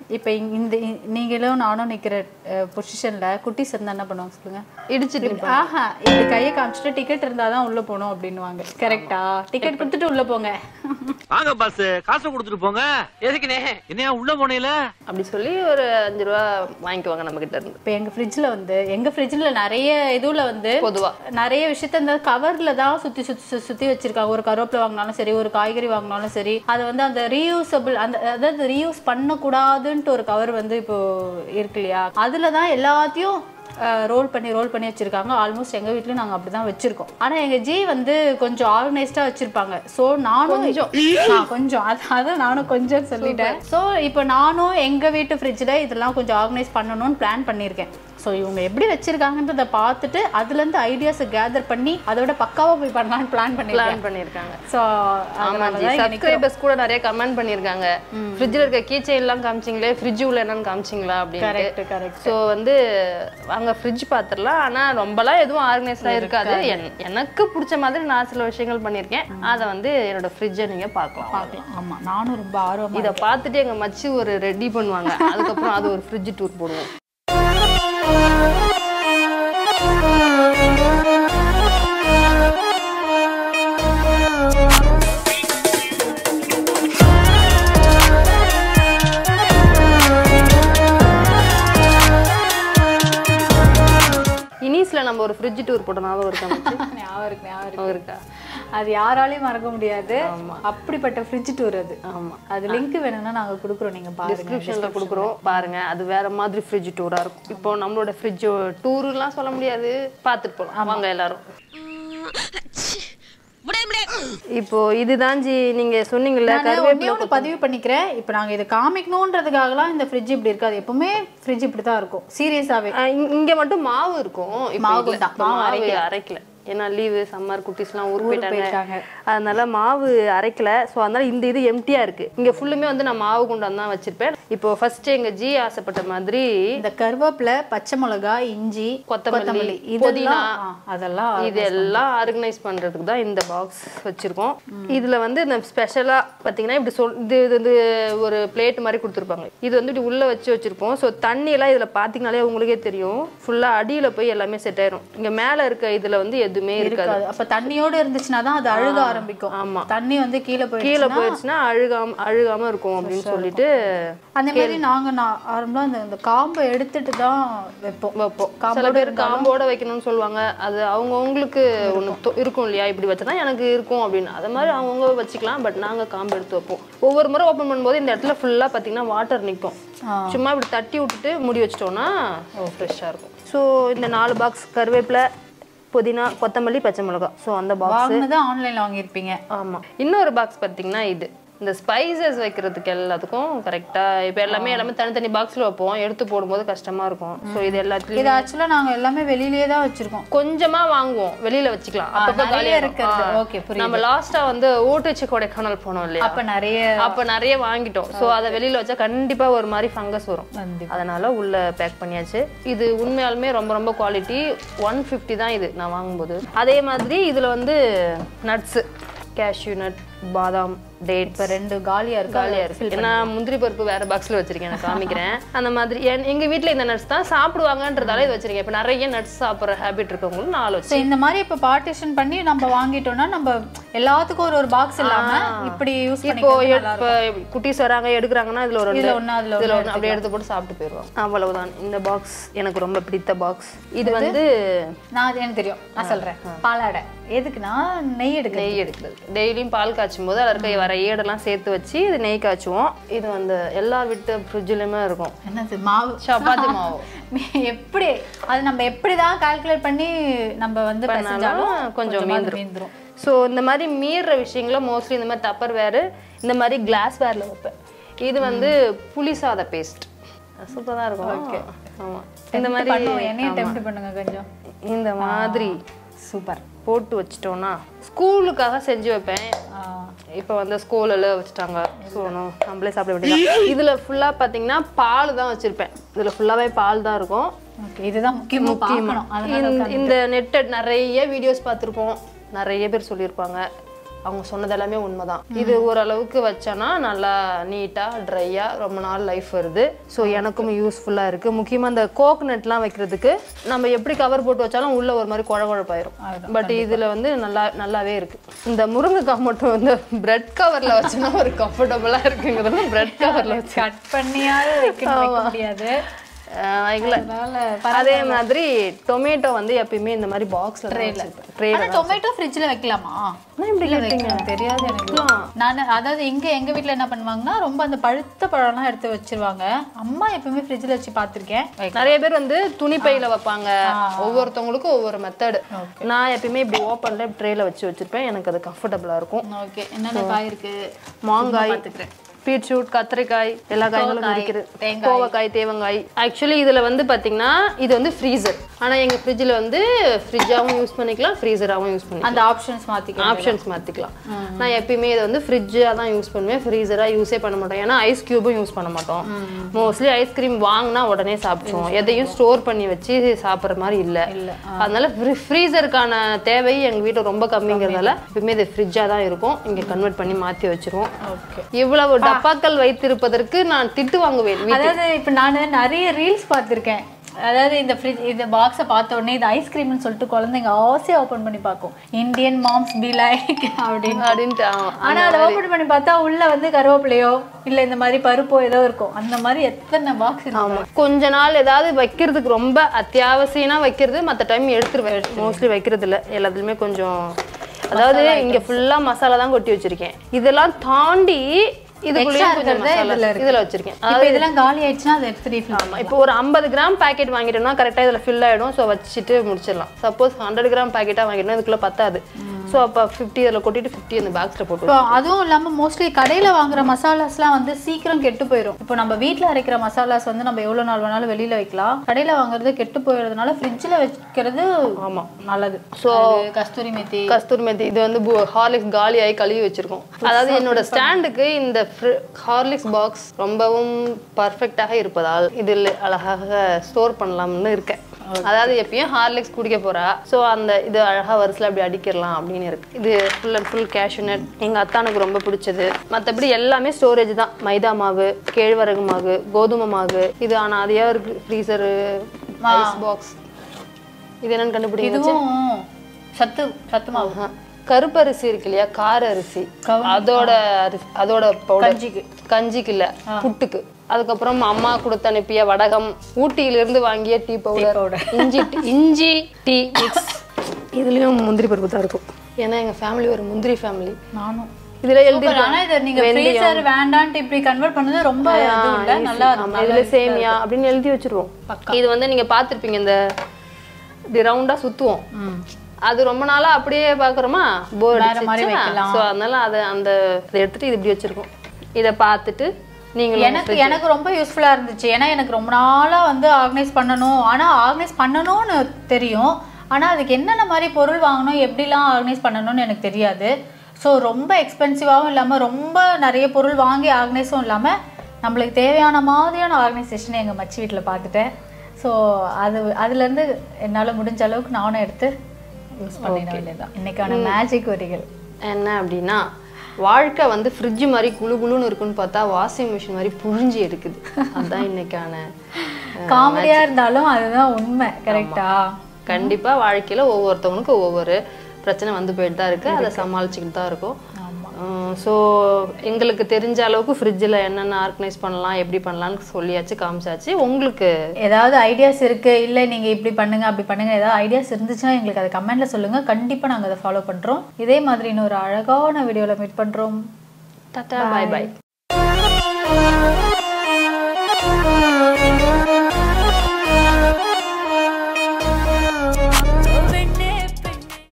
இப்போ இந்த இ- நீங்களும் நானும் நிக்கிற பொசிஷன்ல குட்டிஸ் இருந்தா என்ன பண்ணுவாங்க சொல்லுங்க இடிச்சிட்டு ஆஹா இப்படி கையை காமிச்சிட்டு டிக்கெட் இருந்தாதான் உள்ள போகணும் அப்படின்னுவாங்க கரெக்டா டிக்கெட் கொடுத்துட்டு உள்ள போங்க வாங்க பாஸ் காசு கொடுத்துட்டு போங்க எதுக்குனே என்னையா உள்ள போனீல அப்படி சொல்லி ஒரு அஞ்சு ரூபா வாங்கிக்குவாங்க நம்ம கிட்ட இருந்து இப்போ எங்க ஃப்ரிட்ஜில் வந்து எங்க ஃப்ரிட்ஜில் நிறைய இதுல வந்து பொதுவா நிறைய விஷயத்த இந்த கவர்ல தான் சுத்தி சுத்தி சுத்தி சுத்தி வச்சிருக்காங்க ஒரு கருவேப்பிலை வாங்கினாலும் சரி ஒரு காய்கறி வாங்கினாலும் சரி அது வந்து அந்த ரீயூசபிள் அந்த அதாவது ரீயூஸ் பண்ணக்கூடாதுன்ட்டு ஒரு கவர் வந்து இப்போ இருக்கு இல்லையா அதுல தான் எல்லாத்தையும் ரோல் பண்ணி ரோல் பண்ணி வச்சிருக்காங்க ஆல்மோஸ்ட் எங்க வீட்லயும் நாங்க அப்படிதான் வச்சிருக்கோம் ஆனா எங்க ஜி வந்து கொஞ்சம் ஆர்கனைஸ்டா வச்சிருப்பாங்க சோ நானும் கொஞ்சம் கொஞ்சம் அது அதான் நானும் கொஞ்சம் சொல்லிட்டேன் சோ இப்போ நானும் எங்க வீட்டு ஃப்ரிட்ஜில் இதெல்லாம் கொஞ்சம் ஆர்கனைஸ் பண்ணணும்னு பிளான் பண்ணியிருக்கேன் ஸோ இவங்க எப்படி வச்சிருக்காங்கன்றத பார்த்துட்டு அதுல இருந்து ஐடியாஸை கேதர் பண்ணி அதோட பக்காவா போய் பண்ணலாம்னு பிளான் பண்ணிருக்கேன் பிளான் பண்ணியிருக்காங்க ஸோ ஆமாஜி சப்ஸ்கிரைபர்ஸ் கூட நிறைய கமெண்ட் பண்ணிருக்காங்க ஃப்ரிட்ஜ்ல இருக்க கீ எல்லாம் காமிச்சிங்களே ஃப்ரிட்ஜ் உள்ள என்னன்னு காமிச்சிங்களா அப்படின்னு கரெக்ட் கரெக்ட் ஸோ வந்து அங்க ஃப்ரிட்ஜ் பார்த்துடலாம் ஆனா ரொம்பலாம் எதுவும் ஆர்கனைஸ்டா இருக்காது என்- எனக்கு பிடிச்ச மாதிரி நான் சில விஷயங்கள் பண்ணியிருக்கேன் அதை வந்து என்னோட ஃப்ரிட்ஜை நீங்க பார்க்கலாம் பார்க்கலாம் ஆமா நானும் ரொம்ப ஆர்வமா இதை பார்த்துட்டு எங்க மச்சி ஒரு ரெடி பண்ணுவாங்க அதுக்கப்புறம் அது ஒரு ஃப்ரிட்ஜ் டூர் போடுவோம் இனிஸ்ல நம்ம ஒரு ஃப்ரிட்ஜ் டூர் போட்டோம் ஞாபகம் இருக்கா மச்சி? ஞாபகம் இருக்கு ஞாபகம் இருக்கு ஞாபகம் இருக்கா அது யாராலையும் மறக்க முடியாது அப்படிப்பட்ட ஃப்ரிட்ஜ் டூர் அது ஆமா அது லிங்க் வேணும்னா நாங்க கொடுக்குறோம் நீங்க பாருங்க டிஸ்கிரிப்ஷன்ல கொடுக்குறோம் பாருங்க அது வேற மாதிரி ஃப்ரிட்ஜ் டூரா இருக்கும் இப்போ நம்மளோட ஃப்ரிட்ஜ் டூர்லாம் சொல்ல முடியாது பார்த்துட்டு போலாம் வாங்க எல்லாரும் இப்போ இதுதான் ஜி நீங்க சொன்னீங்கல்ல நான் கருவேப்பிலை ஒண்ணே ஒண்ணு பதிவு பண்ணிக்கிறேன் இப்போ நாங்க இதை காமிக்கணுன்றதுக்காகலாம் இந்த ஃப்ரிட்ஜ் இப்படி இருக்காது எப்பவுமே ஃப்ரிட்ஜ் இப்படி தான் இருக்கும் சீரியஸாவே ஆ, இங்க- இங்க மட்டும் மாவு இருக்கும் இப்போ மாவு இல்ல. தான். இப்போ மாவு மாவு அரைக்கல ஏன்னா லீவு சம்மர் குட்டீஸ்லாம் ஊருக்கு போயிட்டாங்க போயிட்டாங்க. அதனால மாவு அரைக்கல ஸோ அதனால இந்த இது எம்டியா இருக்கு இங்க ஃபுல்லுமே வந்து நான் மாவு குண்டான் தான் வச்சிருப்பேன் இப்போ ஃபர்ஸ்ட் எங்க ஜி ஆசைப்பட்ட மாதிரி இந்த கருவேப்பிலை பச்சை மிளகாய் இஞ்சி கொத்தமல்லி, இதெல்லாம் புதினா. ஆ, அதெல்லாம் இது எல்லாம் ஆர்கனைஸ் பண்றதுக்கு தான் இந்த பாக்ஸ் வச்சிருக்கோம் இதுல வந்து இந்த ஸ்பெஷலா பாத்தீங்கன்னா இப்படி சொல் இது இது வந்து ஒரு பிளேட் மாதிரி கொடுத்துருப்பாங்க இது வந்து இப்படி உள்ள வச்சு வச்சிருப்போம் ஸோ தண்ணி எல்லாம் இதுல பாத்தீங்கனாலே உங்களுக்கே தெரியும் ஃபுல்லா அடியில போய் எல்லாமே செட் ஆயிரும் இங்க மேல இருக்க இதுல வந்து எதுவுமே இருக்காது இருக்காது அப்ப தண்ணியோட இருந்துச்சுன்னா தான் அது அழுக ஆரம்பிக்கும் ஆமா. தண்ணி வந்து கீழே கீழே போயிடுச்சுன்னா போயிடுச்சுன்னா அழுகாம அழுகாம இருக்கும் அப்படின்னு சொல்லிட்டு அந்த மாதிரி நாங்க நான் ஆரம்பம் அந்த இந்த காம்பை எடுத்துட்டு தான் வைப்போம் வைப்போம் சில காம்போட பேர் காம்போட வைக்கணும்னு சொல்லுவாங்க அது அவங்கவுங்களுக்கு ஒன்று இருக்கும் இல்லையா இப்படி வச்சா எனக்கு இருக்கும் அப்படின்னு அது மாதிரி அவங்கவுங்க வச்சுக்கலாம் பட் நாங்க காம்பு எடுத்து வைப்போம் ஒவ்வொரு முறை ஓப்பன் பண்ணும்போது இந்த இடத்துல ஃபுல்லா பார்த்தீங்கன்னா வாட்டர் நிற்கும் சும்மா இப்படி தட்டி விட்டுட்டு மூடி வச்சிட்டோம்னா ஃப்ரெஷ்ஷாக இருக்கும் ஸோ இந்த நாலு பாக்ஸ் கருவேப்பிலை புதினா கொத்தமல்லி பச்சை மிளகாய் ஸோ அந்த பாக்ஸ் வாங்கினதான் ஆன்லைன்ல வாங்கியிருப்பீங்க ஆமா இன்னொரு பாக்ஸ் பார்த்தீங்கன்னா இது இந்த ஸ்பைசஸ் வைக்கிறதுக்கு எல்லாத்துக்கும் கரெக்டா இப்போ எல்லாமே எல்லாமே தனித்தனி பாக்ஸ்ல வைப்போம் எடுத்து போடும்போது கஷ்டமா இருக்கும் ஸோ இது எல்லாத்துலயும் இது ஆக்சுவலா நாங்க எல்லாமே வெளியிலேயே தான் வச்சிருக்கோம் கொஞ்சமா வாங்குவோம் வெளியில வச்சுக்கலாம் அப்பப்போ நிறைய காலியா இருக்கிறது. இருக்கிறது Okay, புரியுது. நம்ம லாஸ்டா வந்து ஊட்டுச்சு கொடைக்கானல் போனோம் இல்லையா அப்ப நிறைய அப்ப நிறைய வாங்கிட்டோம் சோ அதை வெளியில வச்சா கண்டிப்பா ஒரு மாதிரி ஃபங்கஸ் வரும் கண்டிப்பா. அதனால உள்ள பேக் பண்ணியாச்சு இது உண்மையாலுமே ரொம்ப ரொம்ப குவாலிட்டி ஒன் ஃபிஃப்டி தான் இது நான் வாங்கும்போது அதே மாதிரி இதுல வந்து நட்ஸ் கேஷ்யூ நட் பாதாம் டேட் இப்ப ரெண்டு காலியா இருக்கு காலியா இருக்கு ஏன்னா முந்திரி பருப்பு வேற பாக்ஸ்ல வச்சிருக்கேன் நான் காமிக்கிறேன் அந்த மாதிரி என்- எங்க வீட்ல இந்த நட்ஸ் தான் சாப்பிடுவாங்கன்றதால இது வச்சிருக்கேன் இப்ப நிறைய நட்ஸ் சாப்பிடுற ஹேபிட் இருக்கவங்களும் நாலு வச்சு So, இந்த மாதிரி இப்ப பார்ட்டிஷன் பண்ணி நம்ம வாங்கிட்டோம்னா நம்ம எல்லாத்துக்கும் ஒரு ஒரு பாக்ஸ் இல்லாம இப்படி யூஸ் இப்போ பண்ணிக்கலாம் இப்போ குட்டீஸ் வராங்க எடுக்கிறாங்கன்னா இதுல ஒரு இதுல ரெண்டு ஒண்ணு அதுல இதுல ஒண்ணு அப்படியே எடுத்து போட்டு சாப்பிட்டு போயிடுவாங்க அவ்வளவுதான் இந்த பாக்ஸ் எனக்கு ரொம்ப பிடித்த பாக்ஸ் இது வந்து நான் அது எனக்கு தெரியும் நான் சொல்றேன் பாலாடை எதுக்குன்னா நெய் எடுக்க நெய் எடுக்கிறது டெய்லியும் பால் காய்ச்சும் போது அதில் இருக்க வர ஏடெல்லாம் சேர்த்து வச்சு இது நெய் காய்ச்சுவோம் இது வந்து எல்லா விட்டு ஃப்ரிட்ஜ்லையுமே இருக்கும் என்னது மாவு சப்பாத்தி மாவு எப்படி அது நம்ம எப்படிதான் கால்குலேட் பண்ணி நம்ம வந்து பிசைஞ்சாலும் கொஞ்சம் கொஞ்சமாவது மீந்துரும் ஸோ இந்த மாதிரி மீறுற விஷயங்கள மோஸ்ட்லி இந்த மாதிரி தப்பர் வேறு இந்த மாதிரி கிளாஸ் வேரில் வைப்பேன் இது வந்து புளி சாத பேஸ்ட் சூப்பராக தான் இருக்கும் ஓகே ஆமாம் இந்த மாதிரி பண்ணுவோம் என்னையும் டெம்ப்ட் பண்ணுங்க கொஞ்சம் இந்த மாதிரி சூப்பர் போட்டு வச்சிட்டோம்னா ஸ்கூலுக்காக செஞ்சு வைப்பேன் இப்போ வந்து ஸ்கூலில் வச்சுட்டாங்க ஸோ நம்மளே சாப்பிட வேண்டியது இதில் ஃபுல்லாக பார்த்தீங்கன்னா பால் தான் வச்சுருப்பேன் இதில் ஃபுல்லாகவே பால் தான் இருக்கும் ஓகே இதுதான் முக்கியமா பார்க்கணும் அதனால இந்த- இந்த நெட்டட் நிறைய வீடியோஸ் பார்த்துருப்போம் நிறைய பேர் சொல்லியிருப்பாங்க அவங்க சொன்னது எல்லாமே உண்மைதான் இது ஓரளவுக்கு வச்சோன்னா நல்லா நீட்டாக ட்ரையாக ரொம்ப நாள் லைஃப் வருது ஸோ எனக்கும் யூஸ்ஃபுல்லாக இருக்குது முக்கியமாக இந்த கோகனட்லாம் வைக்கிறதுக்கு நம்ம எப்படி கவர் போட்டு வச்சாலும் உள்ள ஒரு மாதிரி குழ குழப்பாயிரும் பட் இதில் வந்து நல்லா நல்லாவே இருக்கு இந்த முருங்கைக்காய் மட்டும் வந்து பிரெட் கவரில் வச்சோன்னா ஒரு கம்ஃபர்டபுளாக இருக்குங்கிறது பிரெட் கவரில் வச்சு கட் பண்ணியாவது வைக்க வைக்க முடியாது வைக்கல அதனால அதே மாதிரி டொமேட்டோ வந்து எப்பயுமே இந்த மாதிரி பாக்ஸ்ல ட்ரேல ட்ரேல ஆனா டொமேட்டோ ஃப்ரிட்ஜ்ல வைக்கலாமா இப்படி இல்ல வைக்கலாம் தெரியாது எனக்கு நான் அதாவது எங்க எங்க வீட்ல என்ன பண்ணுவாங்கன்னா ரொம்ப அந்த பழுத்த பழம்லாம் எடுத்து வச்சிருவாங்க அம்மா எப்பவுமே ஃப்ரிட்ஜ்ல வச்சு பார்த்திருக்கேன் நிறைய பேர் வந்து துணி பையில வைப்பாங்க ஒவ்வொருத்தவங்களுக்கும் ஒவ்வொரு மெத்தடு நான் எப்பயுமே இப்படி ஓப்பன்ல ட்ரேல வச்சு வச்சிருப்பேன் எனக்கு அது கம்ஃபர்டபுளா இருக்கும் ஓகே என்னென்ன காய் இருக்கு மாங்காய் பார்த்துக்கிறேன் பீட்ரூட் கத்திரிக்காய் எல்லா காய்களும் கோவக்காய், இருக்குது தேங்காய். கோவக்காய் தேவங்காய் ஆக்சுவலி இதுல வந்து பாத்தீங்கன்னா இது வந்து ஃப்ரீசர் ஆனா எங்க ஃப்ரிட்ஜில் வந்து ஃப்ரிட்ஜாவும் யூஸ் பண்ணிக்கலாம் ஃப்ரீசராகவும் யூஸ் பண்ணிக்கலாம் அந்த ஆப்ஷன்ஸ் மாத்திக்கலாம் ஆப்ஷன்ஸ் மாற்றிக்கலாம் நான் எப்பயுமே இதை வந்து ஃப்ரிட்ஜாக தான் யூஸ் பண்ணுவேன் ஃப்ரீசராக யூஸே பண்ண மாட்டோம் ஏன்னா ஐஸ் க்யூபும் யூஸ் பண்ண மாட்டோம் மோஸ்ட்லி ஐஸ்கிரீம் வாங்கினா உடனே சாப்பிடுவோம் எதையும் ஸ்டோர் பண்ணி வச்சு சாப்பிட்ற மாதிரி இல்லை அதனால ஃப்ரீசருக்கான தேவை எங்கள் வீட்டில் ரொம்ப கம்மிங்கிறதால எப்பயுமே இது ஃப்ரிட்ஜாக தான் இருக்கும் இங்கே கன்வெர்ட் பண்ணி மாற்றி வச்சிருவோம் ஓகே இவ்வளவு டப்பாக்கள் வைத்திருப்பதற்கு நான் திட்டு வாங்குவேன் வீ- அதாவது இப்ப நான் நிறைய ரீல்ஸ் பார்த்திருக்கேன் அதாவது இந்த ஃப்ரிட்ஜ் இந்த பாக்ஸை பார்த்த உடனே இது ஐஸ்கிரீம்னு சொல்லிட்டு குழந்தைங்க ஆசையா ஓபன் பண்ணி பார்க்கும் இந்தியன் மாம்ஸ் பி லைக் அப்படின்னு அப்படின்ட்டு ஆமா. ஆனா அதை ஓபன் பண்ணி பார்த்தா உள்ள வந்து கருவேப்பிலையோ இல்ல இந்த மாதிரி பருப்போ ஏதோ இருக்கும் அந்த மாதிரி எத்தனை பாக்ஸ் இருக்கு ஆமா கொஞ்ச நாள் ஏதாவது வைக்கிறதுக்கு ரொம்ப அத்தியாவசியம்னா வைக்கிறது மற்ற டைம் எடுத்துருவேன் மோஸ்ட்லி வைக்கிறது இல்ல எல்லாத்துலயுமே கொஞ்சம் அதாவது இங்க ஃபுல்லா மசாலா தான் கொட்டி வச்சிருக்கேன் இதெல்லாம் தாண்டி இதுக்குள்ளேயே Extra கொஞ்சம் இருக்கிறது மசாலா இதுல இருக்கு. இதுல வச்சிருக்கேன் இப்ப இதெல்லாம் காலி ஆயிடுச்சுன்னா அதை எடுத்து ரீஃபில் ஆமா இப்போ ஒரு ஐம்பது கிராம் பாக்கெட் வாங்கிட்டோம்னா கரெக்டா இதுல ஃபில் ஆயிடும் ஸோ வச்சுட்டு முடிச்சிடலாம் சப்போஸ் ஹண்ட்ரட் கிராம் பாக்கெட்டா வாங்கிட்டோம்னா இதுக்குள்ள பத்தாது ஸோ அப்போ ஃபிஃப்டி அதில் கொட்டிட்டு ஃபிஃப்டி அந்த பாக்ஸ்ல போட்டு இப்போ அதுவும் இல்லாம மோஸ்ட்லி கடையில வாங்குற மசாலாஸ்லாம் வந்து சீக்கிரம் கெட்டு போயிடும் இப்போ நம்ம வீட்ல அரைக்கிற மசாலாஸ் வந்து நம்ம எவ்வளவு நாள் வேணாலும் வெளியில வைக்கலாம் கடையில வாங்குறது கெட்டு போயிடுறதுனால ஃப்ரிட்ஜ்ல வைக்கிறது ஆமா. நல்லது So, அது கஸ்தூரி மேத்தி கஸ்தூரி மேத்தி இது வந்து பு- ஹார்லிக்ஸ் காலி ஆகி கழுவி வச்சிருக்கோம் அதாவது என்னோட ஸ்டாண்டுக்கு இந்த ஃப்ரி- ஹார்லிக்ஸ் பாக்ஸ் ரொம்பவும் பர்ஃபெக்டாக இருப்பதால் இதில் அழகாக ஸ்டோர் பண்ணலாம்னு இருக்கேன் அதாவது எப்பயும் ஹார்லிக்ஸ் குடிக்க போறா ஸோ அந்த இது அழகா வரிசையில் அப்படி அடிக்கிடலாம் அப்படின்னு இருக்கு இது ஃபுல் அண்ட் ஃபுல் கேஷ்யூநட் எங்க அத்தானுக்கு ரொம்ப பிடிச்சது மற்றபடி எல்லாமே ஸ்டோரேஜ் தான் மைதா மாவு கேழ்வரகு மாவு கோதுமை மாவு இது ஆனால் அதையா இருக்கு ஃப்ரீசரு ஐஸ் பாக்ஸ் இது என்னன்னு கண்டுபிடிங்க இதுவும் சத்து சத்து மாவு ஆஹா. கருப்பரிசி இருக்கு இல்லையா கார அரிசி அதோட அரிசி அதோட பவுடர் கஞ்சிக்கு. கஞ்சிக்கு இல்ல புட்டுக்கு அதுக்கப்புறம் அம்மா கொடுத்து அனுப்பிய வடகம் ஊட்டியில இருந்து வாங்கிய டீ பவுடர் powder. இஞ்சி tea- இஞ்சி டீ மிக்ஸ் இதுலயும் முந்திரி பருப்பு தான் இருக்கும் ஏன்னா எங்க ஃபேமிலி ஒரு முந்திரி ஃபேமிலி நானும் இதுல எழுதி Super. ஆனா இதை நீங்க ஃப்ரீசர் வேண்டான்ட்டு இப்படி கன்வெர்ட் பண்ணது ரொம்ப இது இல்ல நல்லா ஆமா இதுல சேமியா அப்படின்னு எழுதி வச்சிருவோம் இது வந்து நீங்க பார்த்திருப்பீங்க இந்த இப்படி ரவுண்டா சுத்துவோம் ம். அது ரொம்ப நாளா அப்படியே பாக்குறோமா போர் வேற மாதிரி வைக்கலாம். ஸோ அதனால அதை அந்த இதை எடுத்துட்டு இது இப்படி வச்சிருக்கோம் இதை பார்த்துட்டு நீங்களும் எனக்கு எனக்கு ரொம்ப யூஸ்ஃபுல்லா இருந்துச்சு ஏன்னா எனக்கு ரொம்ப நாளா வந்து ஆர்கனைஸ் பண்ணணும் ஆனா ஆர்கனைஸ் பண்ணணும்னு தெரியும் ஆனா அதுக்கு என்னென்ன மாதிரி பொருள் வாங்கணும் எப்படிலாம் ஆர்கனைஸ் பண்ணணும்னு எனக்கு தெரியாது ஸோ ரொம்ப எக்ஸ்பென்சிவாகவும் இல்லாமல் ரொம்ப நிறைய பொருள் வாங்கி ஆர்கனைஸும் இல்லாமல் நம்மளுக்கு தேவையான மாதிரியான ஆர்கனைசேஷனை எங்கள் மச்சி வீட்டில் பார்த்துட்டேன் ஸோ அது அதுலேருந்து என்னால் முடிஞ்ச அளவுக்கு நானும் எடுத்து யூஸ் பண்ணிட வேண்டியதுதான் இன்னைக்கான மேஜிக் வரிகள் என்ன அப்படின்னா வாழ்க்கை வந்து ஃப்ரிட்ஜ் மாதிரி குளு குளுன்னு இருக்குன்னு பார்த்தா வாஷிங் மிஷின் மாதிரி புழிஞ்சு எடுக்குது அதுதான் இன்னைக்கான காமெடியாக இருந்தாலும் அதுதான் உண்மை கரெக்டா கண்டிப்பா வாழ்க்கையில ஒவ்வொருத்தவங்களுக்கும் ஒவ்வொரு பிரச்சனை வந்து போயிட்டு தான் இருக்கு அதை சமாளிச்சுக்கிட்டு தான் இருக்கும் ஸோ எங்களுக்கு தெரிஞ்ச அளவுக்கு ஃப்ரிட்ஜில் என்னென்ன ஆர்கனைஸ் பண்ணலாம் எப்படி பண்ணலாம்னு சொல்லியாச்சு காமிச்சாச்சு உங்களுக்கு ஏதாவது ஐடியாஸ் இருக்கு இல்ல நீங்க இப்படி பண்ணுங்க அப்படி பண்ணுங்க ஏதாவது ஐடியாஸ் இருந்துச்சுன்னா எங்களுக்கு அதை கமெண்ட்ல சொல்லுங்க கண்டிப்பா நாங்க அதை ஃபாலோ பண்றோம் இதே மாதிரி இன்னொரு அழகான வீடியோல மீட் பண்றோம் டாட்டா பாய் பாய்